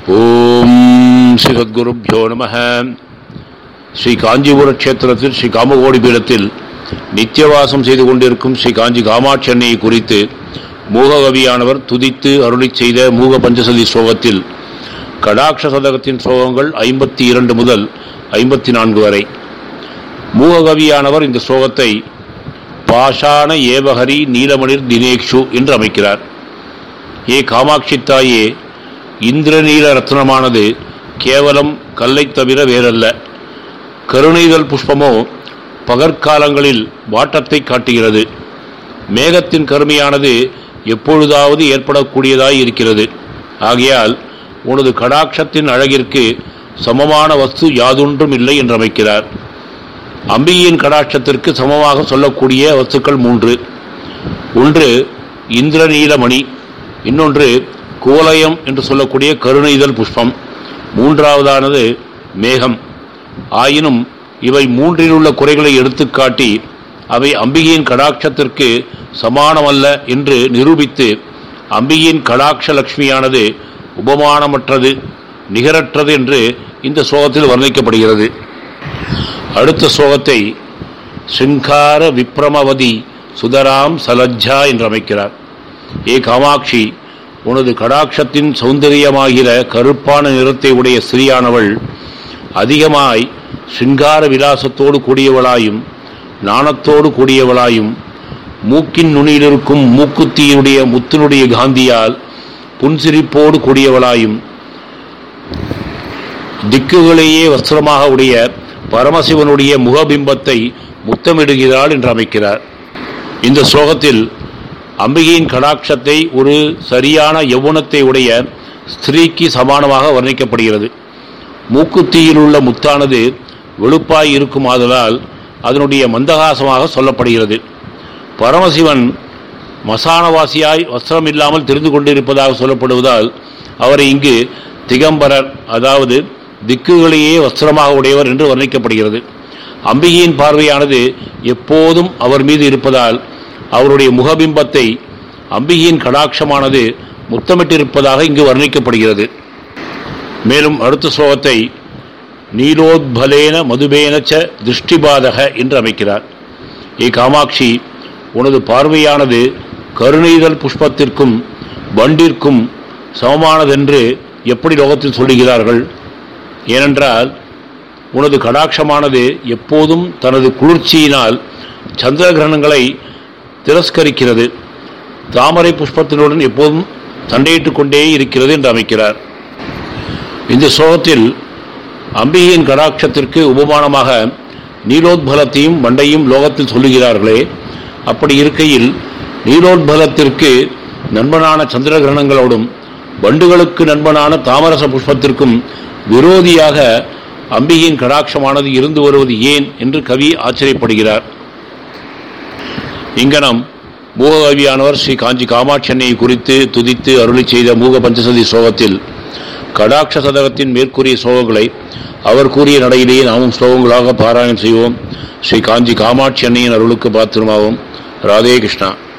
ஓம் ஸ்ரீ சத்குருப்பியோ நம ஸ்ரீ காஞ்சிபுர கஷேத்திரத்தில் ஸ்ரீ காமகோடி பீடத்தில் நித்தியவாசம் செய்து கொண்டிருக்கும் ஸ்ரீ காஞ்சி காமாட்சி அன்னையை குறித்து மூககவியானவர் துதித்து அருளிச் செய்த மூக பஞ்சசதி ஸ்லோகத்தில் கடாட்ச சதகத்தின் ஸ்லோகங்கள் ஐம்பத்தி இரண்டு முதல் ஐம்பத்தி நான்கு வரை மூககவியானவர் இந்த ஸ்லோகத்தை பாஷாண ஏவஹரி நீலமணிர் தினேக்ஷு என்று அமைக்கிறார் ஏ காமாட்சி தாயே இந்திரநீல ரத்னமானது கேவலம் கல்லைத் தவிர வேறல்ல கருணைதல் புஷ்பமோ பகற்காலங்களில் வாட்டத்தை காட்டுகிறது மேகத்தின் கருமையானது எப்பொழுதாவது ஏற்படக்கூடியதாய் இருக்கிறது ஆகையால் உனது கடாட்சத்தின் அழகிற்கு சமமான வஸ்து யாதொன்றும் இல்லை என்று அமைக்கிறார் அம்பிகையின் கடாட்சத்திற்கு சமமாக சொல்லக்கூடிய வஸ்துக்கள் மூன்று ஒன்று இந்திரநீலமணி இன்னொன்று கோலயம் என்று சொல்லக்கூடிய கருணைதல் புஷ்பம் மூன்றாவதானது மேகம் ஆயினும் இவை மூன்றிலுள்ள குறைகளை எடுத்துக்காட்டி அவை அம்பிகையின் கடாட்சத்திற்கு சமானமல்ல என்று நிரூபித்து அம்பிகையின் கடாட்ச லட்சுமியானது உபமானமற்றது நிகரற்றது என்று இந்த ஸ்லோகத்தில் வர்ணிக்கப்படுகிறது அடுத்த ஸ்லோகத்தை சிங்கார விப்ரமவதி சுதராம் சலஜ்ஜா என்று அமைக்கிறார் ஏ காமாட்சி உனது கடாட்சத்தின் சௌந்தரியமாகிற கருப்பான நிறத்தை உடைய ஸ்திரியானவள் அதிகமாய் சிங்கார விலாசத்தோடு கூடியவளாயும் நாணத்தோடு கூடியவளாயும் மூக்கின் நுனியிலிருக்கும் மூக்குத்தியினுடைய முத்தினுடைய காந்தியால் புன்சிரிப்போடு கூடியவளாயும் திக்குகளையே வஸ்திரமாக உடைய பரமசிவனுடைய முகபிம்பத்தை முத்தமிடுகிறாள் என்று அமைக்கிறார் இந்த ஸ்லோகத்தில் அம்பிகையின் கடாட்சத்தை ஒரு சரியான யௌவனத்தை உடைய ஸ்திரீக்கு சமானமாக வர்ணிக்கப்படுகிறது மூக்குத்தியில் உள்ள முத்தானது வெளுப்பாய் இருக்குமாதலால் அதனுடைய மந்தகாசமாக சொல்லப்படுகிறது பரமசிவன் மசானவாசியாய் வஸ்திரம் இல்லாமல் தெரிந்து கொண்டிருப்பதாக சொல்லப்படுவதால் அவரை இங்கு திகம்பரர் அதாவது திக்குகளையே வஸ்திரமாக உடையவர் என்று வர்ணிக்கப்படுகிறது அம்பிகையின் பார்வையானது எப்போதும் அவர் மீது இருப்பதால் அவருடைய முகபிம்பத்தை அம்பிகையின் கடாட்சமானது முத்தமிட்டிருப்பதாக இங்கு வர்ணிக்கப்படுகிறது மேலும் அடுத்த ஸ்லோகத்தை நீலோத்பலேன மதுபேனச்ச திருஷ்டிபாதக என்று அமைக்கிறார் ஏ காமாட்சி உனது பார்வையானது கருணைதல் புஷ்பத்திற்கும் வண்டிற்கும் சமமானதென்று எப்படி லோகத்தில் சொல்லுகிறார்கள் ஏனென்றால் உனது கடாட்சமானது எப்போதும் தனது குளிர்ச்சியினால் சந்திர கிரகணங்களை திரஸ்கரிக்கிறது தாமரை புஷ்பத்தினுடன் எப்போதும் சண்டையிட்டுக் கொண்டே இருக்கிறது என்று அமைக்கிறார் இந்த ஸ்லோகத்தில் அம்பிகையின் கடாட்சத்திற்கு உபமானமாக நீலோத்பலத்தையும் மண்டையும் லோகத்தில் சொல்லுகிறார்களே அப்படி இருக்கையில் நீலோத்பலத்திற்கு நண்பனான சந்திர கிரகணங்களோடும் வண்டுகளுக்கு நண்பனான தாமரச புஷ்பத்திற்கும் விரோதியாக அம்பிகையின் கடாட்சமானது இருந்து வருவது ஏன் என்று கவி ஆச்சரியப்படுகிறார் இங்கனம் மூககவியானவர் ஸ்ரீ காஞ்சி காமாட்சி அன்னையை குறித்து துதித்து அருளி செய்த மூக பஞ்சசதி ஸ்லோகத்தில் கடாட்ச சதகத்தின் மேற்கூறிய ஸ்லோகங்களை அவர் கூறிய நடையிலேயே நாமும் ஸ்லோகங்களாக பாராயணம் செய்வோம் ஸ்ரீ காஞ்சி காமாட்சி அன்னையின் அருளுக்கு பாத்திரமாவோம் ராதே கிருஷ்ணா